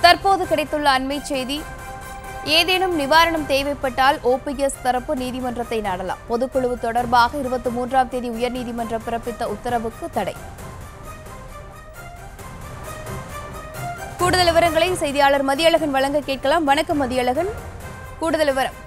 தற்போது கிடைத்துள்ள அண்மை செய்தி ஏதேனும் நிவாரணம் தேவைப்பட்டால் ஓபிஎஸ் தரப்பு நீதிமன்றத்தை நாடலாம் பொதுக்குழு தொடர்பாக இருபத்தி மூன்றாம் தேதி உயர்நீதிமன்றம் பிறப்பித்த உத்தரவுக்கு தடை கூடுதல் விவரங்களை செய்தியாளர் மதியழகன் வழங்க கேட்கலாம் வணக்கம் மதியழகன் கூடுதல் விவரம்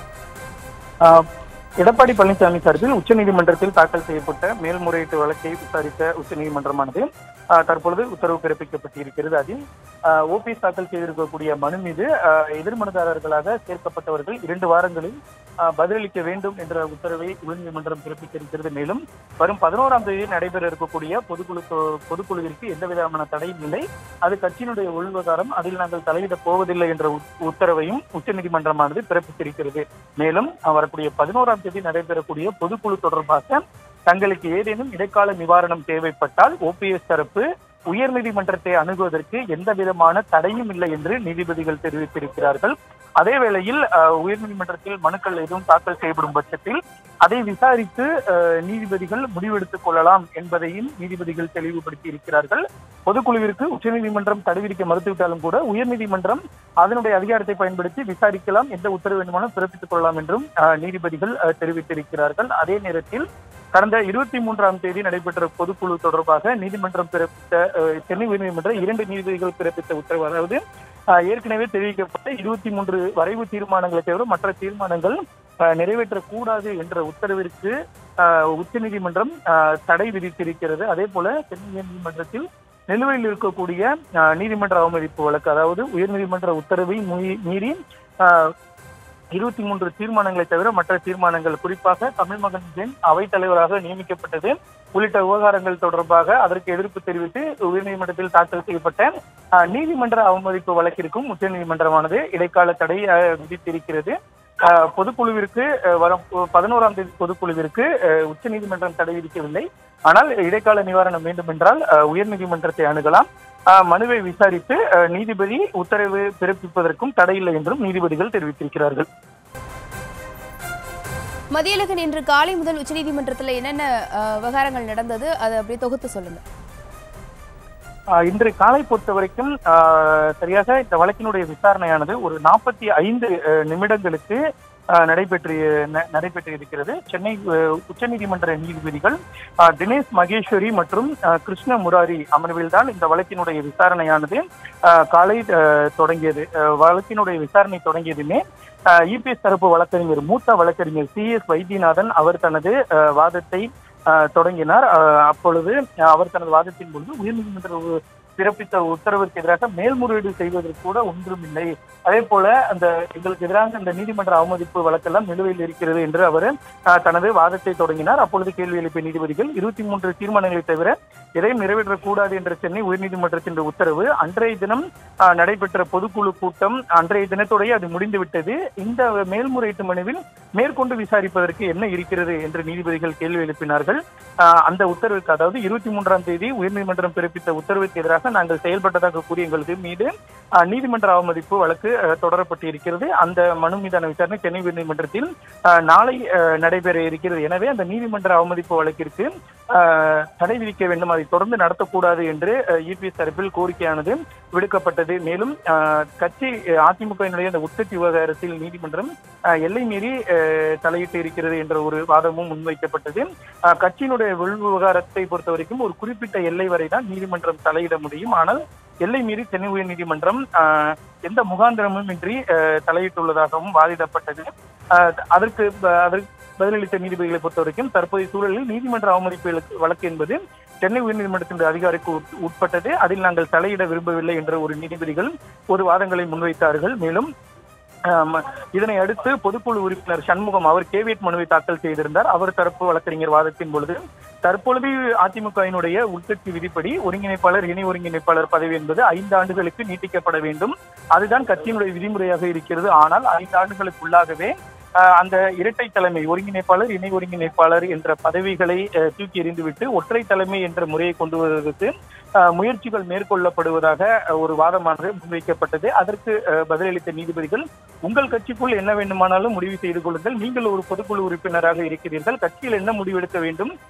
ஆஹ் எடப்பாடி பழனிசாமி சார்பில் உச்சநீதிமன்றத்தில் தாக்கல் செய்யப்பட்ட மேல்முறையீட்டு வழக்கை விசாரித்த உச்சநீதிமன்றமானது ஆஹ் தற்பொழுது உத்தரவு பிறப்பிக்கப்பட்டிருக்கிறது அதில் ஓபிஎஸ் தாக்கல் செய்திருக்கக்கூடிய மனு மீது ஆஹ் எதிர்மனுதாரர்களாக சேர்க்கப்பட்டவர்கள் இரண்டு வாரங்களில் ஆஹ் பதிலளிக்க வேண்டும் என்ற உத்தரவை உயர்நீதிமன்றம் பிறப்பித்திருக்கிறது மேலும் வரும் பதினோராம் தேதி நடைபெற இருக்கக்கூடிய பொதுக்குழு தொ- பொதுக்குழுவிற்கு எந்த விதமான தடையும் இல்லை அது கட்சியினுடைய உள்விவகாரம் அதில் நாங்கள் தலையிடப் போவதில்லை என்ற உத்- உத்தரவையும் உச்சநீதிமன்றமானது பிறப்பித்திருக்கிறது மேலும் அஹ், வரக்கூடிய பதினோராம் தேதி நடைபெறக்கூடிய பொதுக்குழு தொடர்பாக தங்களுக்கு ஏதேனும் இடைக்கால நிவாரணம் தேவைப்பட்டால் ஓபிஎஸ் தரப்பு உயர்நீதிமன்றத்தை அணுகுவதற்கு எந்த விதமான தடையும் இல்லை என்று நீதிபதிகள் தெரிவித்திருக்கிறார்கள் அதே வேளையில் அஹ், உயர்நீதிமன்றத்தில் மனுக்கள் எதுவும் தாக்கல் செய்யப்படும் பட்சத்தில் அதை விசாரித்து அஹ், நீதிபதிகள் முடிவெடுத்துக் கொள்ளலாம் என்பதையும் நீதிபதிகள் தெளிவுபடுத்தி இருக்கிறார்கள் பொதுக்குழுவிற்கு உச்சநீதிமன்றம் தடை விதிக்க மறுத்துவிட்டாலும் கூட உயர்நீதிமன்றம் அதனுடைய அதிகாரத்தை பயன்படுத்தி விசாரிக்கலாம் எந்த உத்தரவு வேண்டுமானாலும் பிறப்பித்துக் கொள்ளலாம் என்றும் அஹ், நீதிபதிகள் அஹ், தெரிவித்திருக்கிறார்கள் அதே நேரத்தில் கடந்த இருபத்தி மூன்றாம் தேதி நடைபெற்ற பொதுக்குழு தொடர்பாக நீதிமன்றம் பிறப்பித்த அஹ், சென்னை உயர்நீதிமன்றம் இரண்டு நீதிபதிகள் பிறப்பித்த உத்தரவு அதாவது அஹ், ஏற்கனவே தெரிவிக்கப்பட்ட இருபத்தி மூன்று வரைவு தீர்மானங்களை தவிர மற்ற தீர்மானங்கள் அஹ், நிறைவேற்றக்கூடாது என்ற உத்தரவிற்கு அஹ், உச்சநீதிமன்றம் அஹ், தடை விதித்திருக்கிறது அதே போல சென்னை உயர்நீதிமன்றத்தில் நிலுவையில் இருக்கக்கூடிய அஹ், நீதிமன்ற அவமதிப்பு வழக்கு அதாவது உயர்நீதிமன்ற உத்தரவை மீ- மீறி அஹ், இருபத்தி மூன்று தீர்மானங்களை தவிர மற்ற தீர்மானங்கள் குறிப்பாக தமிழ் மகன் ஜென் அவைத் தலைவராக நியமிக்கப்பட்டது உள்ளிட்ட விவகாரங்கள் தொடர்பாக அதற்கு எதிர்ப்பு தெரிவித்து உயர்நீதிமன்றத்தில் தாக்கல் செய்யப்பட்ட அஹ், நீதிமன்ற அவமதிப்பு வழக்கிற்கும் உச்சநீதிமன்றமானது இடைக்கால தடை அஹ், விதித்திருக்கிறது அஹ், பொதுக்குழுவிற்கு அஹ், வரும் பதினோராம் தேதி பொதுக்குழுவிற்கு அஹ், உச்சநீதிமன்றம் தடை விதிக்கவில்லை ஆனால் இடைக்கால நிவாரணம் வேண்டும் என்றால் அஹ், உயர்நீதிமன்றத்தை அணுகலாம் அஹ், மனுவை விசாரித்து அஹ், நீதிபதி உத்தரவு பிறப்பிப்பதற்கும் தடையில்லை என்றும் நீதிபதிகள் தெரிவித்திருக்கிறார்கள் மதியழகன் இன்று காலை முதல் உச்சநீதிமன்றத்தில் என்னென்ன அஹ், விவகாரங்கள் நடந்தது அதை அப்படியே தொகுத்து சொல்லுங்க ஆஹ் இன்று காலை பொறுத்த வரைக்கும் ஆஹ் சரியாக இந்த வழக்கினுடைய விசாரணையானது ஒரு நாற்பத்தி ஐந்து நிமிடங்களுக்கு ஆஹ் நடைபெற்று ந- நடைபெற்று இருக்கிறது சென்னை ஆஹ் உச்சநீதிமன்ற நீதிபதிகள் ஆஹ் தினேஷ் மகேஸ்வரி மற்றும் ஆஹ் கிருஷ்ண முராரி அமர்வில் தான் இந்த வழக்கினுடைய விசாரணையானது ஆஹ் காலை ஆஹ் தொடங்கியது ஆஹ் வழக்கினுடைய விசாரணை தொடங்கியதுமே இபிஎஸ் தரப்பு வழக்கறிஞர் மூத்த வழக்கறிஞர் சி எஸ் வைத்தியநாதன் அவர் தனது ஆஹ் வாதத்தை ஆஹ் தொடங்கினார் ஆஹ் அப்பொழுது ஆஹ் அவர் தனது வாதத்தின் பொழுது உயர்நீதிமன்ற உ- பிறப்பித்த உத்தரவிற்கு எதிராக மேல்முறையீடு செய்வதற்கு கூட ஒன்றும் இல்லை அதே போல அந்த எங்களுக்கு எதிராக அந்த நீதிமன்ற அவமதிப்பு வழக்கெல்லாம் நிலுவையில் இருக்கிறது என்று அவர் ஆஹ் தனது வாதத்தை தொடங்கினார் அப்பொழுது கேள்வி எழுப்பிய நீதிபதிகள் இருபத்தி மூன்று தீர்மானங்களை தவிர எதையும் நிறைவேற்றக்கூடாது என்ற சென்னை உயர்நீதிமன்றத்தின் உத்தரவு அன்றைய தினம் ஆஹ் நடைபெற்ற பொதுக்குழு கூட்டம் அன்றைய தினத்தோடய அது முடிந்துவிட்டது இந்த மேல்முறையீட்டு மனுவில் மேற்கொண்டு விசாரிப்பதற்கு என்ன இருக்கிறது என்று நீதிபதிகள் கேள்வி எழுப்பினார்கள் ஆஹ் அந்த உத்தரவுக்கு அதாவது இருபத்தி மூன்றாம் தேதி உயர்நீதிமன்றம் பிறப்பித்த உத்தரவுக்கு எதிராக நாங்கள் செயல்பட்டதாக கூறிய எங்களுக்கு மீது ஆஹ் நீதிமன்ற அவமதிப்பு வழக்கு ஆஹ் தொடரப்பட்டு இருக்கிறது அந்த மனு மீதான விசாரணை சென்னை உயர்நீதிமன்றத்தில் ஆஹ் நாளை ஆஹ் நடைபெற இருக்கிறது எனவே அந்த நீதிமன்ற அவமதிப்பு வழக்கிற்கு ஆஹ் தடை விதிக்க வேண்டும் அதை தொடர்ந்து நடத்தக்கூடாது என்று இபிஎஸ் தரப்பில் கோரிக்கையானது விடுக்கப்பட்டது மேலும் ஆஹ் கட்சி ஆஹ் அதிமுகவினுடைய அந்த உற்பத்தி விவகாரத்தில் நீதிமன்றம் ஆஹ் எல்லை மீறி ஆஹ் தலையிட்டு இருக்கிறது என்ற ஒரு வாதமும் முன்வைக்கப்பட்டது ஆஹ் கட்சியினுடைய உள் விவகாரத்தை பொறுத்த வரைக்கும் ஒரு குறிப்பிட்ட எல்லை வரை தான் நீதிமன்றம் தலையிட முடியும் ஆனால் எல்லை மீறி சென்னை உயர் நீதிமன்றம் ஆஹ் எந்த முகாந்திரமும் இன்றி ஆஹ் தலையிட்டுள்ளதாகவும் வாதிடப்பட்டது ஆஹ் அதற்கு ப- அதற்கு பதிலளித்த நீதிபதிகளை பொறுத்த வரைக்கும் தற்போதைய சூழலில் நீதிமன்ற அவமதிப்பு வழக்கு- வழக்கு என்பது சென்னை உயர்நீதிமன்றத்தின் அதிகாரிக்கு உட்- உட்பட்டது அதில் நாங்கள் தலையிட விரும்பவில்லை என்ற ஒரு நீதிபதிகள் ஒரு வாதங்களை முன்வைத்தார்கள் மேலும் ஆம், இதனை அடுத்து பொதுக்குழு உறுப்பினர் சண்முகம் அவர் கேவியட் மனுவை தாக்கல் செய்திருந்தார் அவர் தரப்பு வழக்கறிஞர் வாதத்தின் பொழுது தற்பொழுது அதிமுகவினுடைய உட்கட்சி விதிப்படி ஒருங்கிணைப்பாளர் இணை ஒருங்கிணைப்பாளர் பதவி என்பது ஐந்து ஆண்டுகளுக்கு நீட்டிக்கப்பட வேண்டும் அதுதான் கட்சியினுடைய விதிமுறையாக இருக்கிறது ஆனால் ஐந்து ஆண்டுகளுக்குள்ளாகவே ஆஹ், அந்த இரட்டை தலைமை ஒருங்கிணைப்பாளர் இணை ஒருங்கிணைப்பாளர் என்ற பதவிகளை ஆஹ், தூக்கி எறிந்துவிட்டு ஒற்றை தலைமை என்ற முறையை கொண்டு வருவதற்கு ஆஹ், முயற்சிகள் மேற்கொள்ளப்படுவதாக ஆஹ், ஒரு வாதமானது முன்வைக்கப்பட்டது அதற்கு ஆஹ், பதிலளித்த நீதிபதிகள் உங்கள் கட்சிக்குள் என்ன வேண்டுமானாலும் முடிவு செய்து கொள்ளுங்கள் நீங்கள் ஒரு பொதுக்குழு உறுப்பினராக இருக்கிறீர்கள் கட்சியில் என்ன முடிவெடுக்க வேண்டும்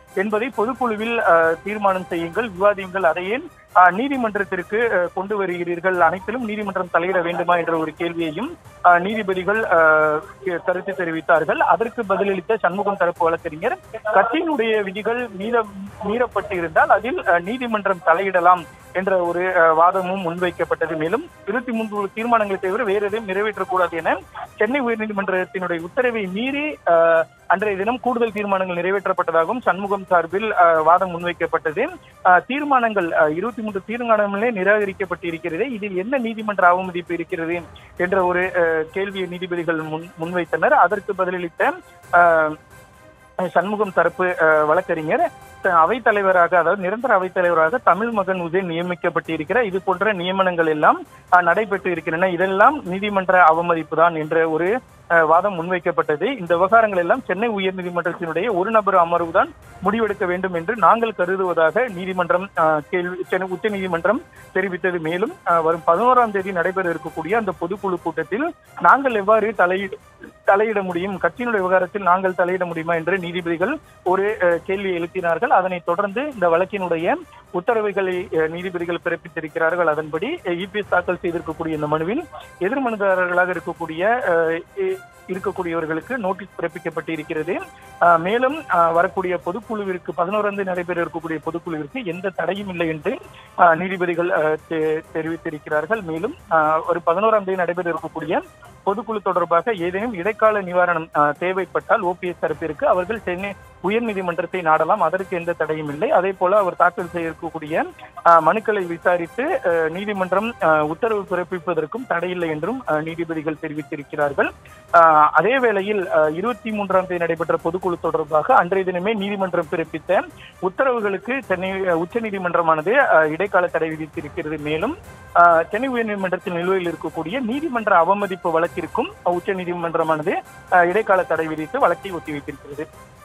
என்பதை பொதுக்குழுவில் அஹ், தீர்மானம் செய்யுங்கள் விவாதியுங்கள் அதையே அஹ், நீதிமன்றத்திற்கு அஹ், கொண்டு வருகிறீர்கள் அனைத்திலும் நீதிமன்றம் தலையிட வேண்டுமா என்ற ஒரு கேள்வியையும் அஹ், நீதிபதிகள் அஹ், கே- கருத்து தெரிவித்தார்கள் அதற்கு பதிலளித்த சண்முகம் தரப்பு வழக்கறிஞர் கட்சியினுடைய விதிகள் மீற மீறப்பட்டு இருந்தால் அதில் அஹ், நீதிமன்றம் தலையிடலாம் என்ற ஒரு அஹ், வாதமும் முன்வைக்கப்பட்டது மேலும் இருபத்தி மூன்று தீர்மானங்களை தவிர வேறு எதையும் நிறைவேற்றக்கூடாது என சென்னை உயர்நீதிமன்றத்தினுடைய உத்தரவை மீறி அஹ், அன்றைய தினம் கூடுதல் தீர்மானங்கள் நிறைவேற்றப்பட்டதாகவும் சண்முகம் சார்பில் அஹ், வாதம் முன்வைக்கப்பட்டது அஹ், தீர்மானங்கள் இருபத்தி மூன்று தீர்மானங்களே நிராகரிக்கப்பட்டிருக்கிறது இதில் என்ன நீதிமன்ற அவமதிப்பு இருக்கிறது என்ற ஒரு அஹ், கேள்வியை நீதிபதிகள் முன் முன்வைத்தனர் அதற்கு பதிலளித்த அஹ், சண்முகம் தரப்பு அஹ், வழக்கறிஞர் த- அவைத்தலைவராக அதாவது நிரந்தர அவைத்தலைவராக தமிழ் மகன் உதயன் நியமிக்கப்பட்டிருக்கிற இது போன்ற நியமனங்கள் எல்லாம் அஹ், நடைபெற்று இருக்கின்றன இதெல்லாம் நீதிமன்ற அவமதிப்பு தான் என்ற ஒரு அஹ், வாதம் முன்வைக்கப்பட்டது இந்த விவகாரங்கள் எல்லாம் சென்னை உயர்நீதிமன்றத்தினுடைய ஒரு நபர் அமர்வு தான் முடிவெடுக்க வேண்டும் என்று நாங்கள் கருதுவதாக நீதிமன்றம் அஹ், கேள்வி சென்னை உச்ச நீதிமன்றம் தெரிவித்தது மேலும் அஹ், வரும் பதினோராம் தேதி நடைபெற இருக்கக்கூடிய அந்த பொதுக்குழு கூட்டத்தில் நாங்கள் எவ்வாறு தலையிட தலையிட முடியும் கட்சியினுடைய விவகாரத்தில் நாங்கள் தலையிட முடியுமா என்று நீதிபதிகள் ஒரு அஹ், கேள்வியை எழுப்பினார்கள் அதனைத் தொடர்ந்து இந்த வழக்கினுடைய உத்தரவுகளை அஹ், நீதிபதிகள் பிறப்பித்திருக்கிறார்கள் அதன்படி இபிஎஸ் தாக்கல் செய்திருக்கக்கூடிய இந்த மனுவில் எதிர் மனுதாரர்களாக இருக்கக்கூடிய அஹ், இ- இருக்கக்கூடியவர்களுக்கு நோட்டீஸ் பிறப்பிக்கப்பட்டு இருக்கிறது அஹ், மேலும் அஹ், வரக்கூடிய பொதுக்குழுவிற்கு பதினோராம் தேதி நடைபெற இருக்கக்கூடிய பொதுக்குழுவிற்கு எந்த தடையும் இல்லை என்று அஹ், நீதிபதிகள் அஹ், தெ- தெரிவித்திருக்கிறார்கள் மேலும் அஹ், ஒரு பதினோராம் தேதி நடைபெற இருக்கக்கூடிய பொதுக்குழு தொடர்பாக ஏதேனும் இடைக்கால நிவாரணம் அஹ், தேவைப்பட்டால் ஓபிஎஸ் தரப்பிற்கு அவர்கள் சென்னை உயர்நீதிமன்றத்தை நாடலாம் அதற்கு எந்த தடையும் இல்லை அதே போல அவர் தாக்கல் செய்திருக்கக்கூடிய அஹ், மனுக்களை விசாரித்து அஹ், நீதிமன்றம் அஹ், உத்தரவு பிறப்பிப்பதற்கும் தடையில்லை என்றும் அஹ், நீதிபதிகள் தெரிவித்திருக்கிறார்கள் அஹ், அதே வேளையில் இருபத்தி மூன்றாம் தேதி நடைபெற்ற பொதுக்குழு தொடர்பாக அன்றைய தினமே நீதிமன்றம் பிறப்பித்த உத்தரவுகளுக்கு சென்னை உச்சநீதிமன்றமானது அஹ், இடைக்கால தடை விதித்திருக்கிறது மேலும் அஹ், சென்னை உயர்நீதிமன்றத்தில் நிலுவையில் இருக்கக்கூடிய நீதிமன்ற அவமதிப்பு வழக்கிற்கும் உச்சநீதிமன்றமானது அஹ், இடைக்கால தடை விதித்து வழக்கை ஒத்திவைத்திருக்கிறது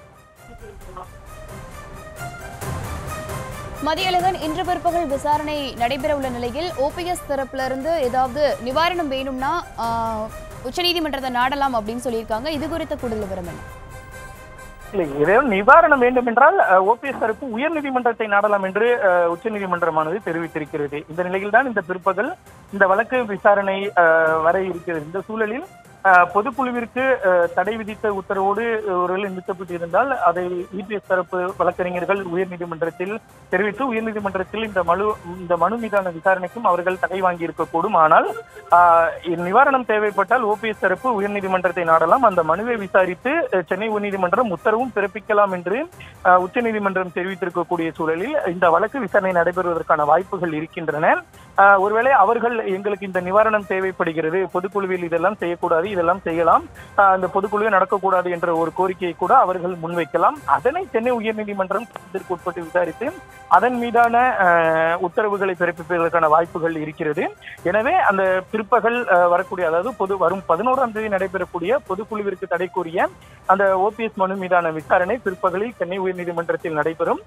மதியழகன் இன்று பிற்பகல் விசாரணை நடைபெற உள்ள நிலையில் ஓபிஎஸ் தரப்பிலிருந்து ஏதாவது நிவாரணம் வேணும்னா ஆஹ், உச்சநீதிமன்றத்தை நாடலாம் அப்படின்னு சொல்லியிருக்காங்க இது குறித்த கூடுதல் விவரம் என்ன இல்லை ஏதேனும் நிவாரணம் வேண்டும் என்றால் ஓபிஎஸ் தரப்பு உயர்நீதிமன்றத்தை நாடலாம் என்று அஹ், உச்சநீதிமன்றமானது தெரிவித்திருக்கிறது இந்த நிலையில் தான் இந்த பிற்பகல் இந்த வழக்கு விசாரணை அஹ், வர இருக்கிறது இந்த சூழலில் அஹ், பொதுக்குழுவிற்கு அஹ், தடை விதித்த உத்தரவோடு ஒருவேளை நிறுத்தப்பட்டிருந்தால் அதை இபிஎஸ் தரப்பு வழக்கறிஞர்கள் உயர்நீதிமன்றத்தில் தெரிவித்து உயர்நீதிமன்றத்தில் இந்த மனு இந்த மனு மீதான விசாரணைக்கும் அவர்கள் தடை வாங்கி இருக்கக்கூடும் ஆனால் ஆஹ், நிவாரணம் தேவைப்பட்டால் ஓபிஎஸ் தரப்பு உயர்நீதிமன்றத்தை நாடலாம் அந்த மனுவை விசாரித்து அஹ், சென்னை உயர்நீதிமன்றம் உத்தரவும் பிறப்பிக்கலாம் என்று ஆஹ், உச்சநீதிமன்றம் தெரிவித்திருக்கக்கூடிய சூழலில் இந்த வழக்கு விசாரணை நடைபெறுவதற்கான வாய்ப்புகள் இருக்கின்றன ஆஹ், ஒருவேளை அவர்கள் எங்களுக்கு இந்த நிவாரணம் தேவைப்படுகிறது பொதுக்குழுவில் இதெல்லாம் செய்யக்கூடாது இதெல்லாம் செய்யலாம் ஆஹ், அந்த பொதுக்குழுவே நடக்கக்கூடாது என்ற ஒரு கோரிக்கையை கூட அவர்கள் முன்வைக்கலாம் அதனை சென்னை உயர்நீதிமன்றம் சட்டத்திற்கு உட்பட்டு விசாரித்து அதன் மீதான ஆஹ், உத்தரவுகளை பிறப்பிப்பதற்கான வாய்ப்புகள் இருக்கிறது எனவே அந்த பிற்பகல் ஆஹ், வரக்கூடிய அதாவது பொது வரும் பதினோராம் தேதி நடைபெறக்கூடிய பொதுக்குழுவிற்கு தடை கோரிய அந்த ஓபிஎஸ் மனு மீதான விசாரணை பிற்பகலில் சென்னை உயர்நீதிமன்றத்தில் நடைபெறும்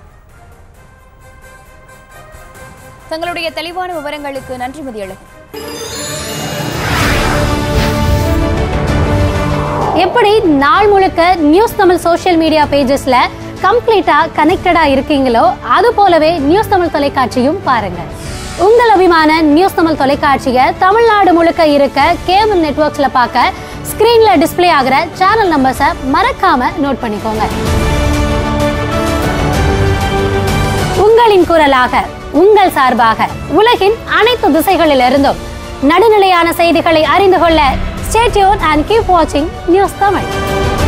தங்களுடைய தெளிவான விவரங்களுக்கு நன்றி மதியழகன் எப்படி நாள் முழுக்க நியூஸ் தமிழ் சோஷியல் மீடியா பேஜஸ்ல கம்ப்ளீட்டா கனெக்டடா இருக்கீங்களோ அது போலவே நியூஸ் தமிழ் தொலைக்காட்சியும் பாருங்க உங்கள் அபிமான நியூஸ் தமிழ் தொலைக்காட்சியை தமிழ்நாடு முழுக்க இருக்க கேபிள் நெட்வொர்க்ஸ்ல பார்க்க ஸ்கிரீன்ல டிஸ்ப்ளே ஆகிற சேனல் நம்பர்ஸை மறக்காம நோட் பண்ணிக்கோங்க உங்களின் குரலாக உங்கள் சார்பாக உலகின் அனைத்து திசைகளிலிருந்தும் நடுநிலையான செய்திகளை அறிந்து கொள்ள ஸ்டேட்யூன் அண்ட் கீப் வாட்சிங் நியூஸ் தமிழ்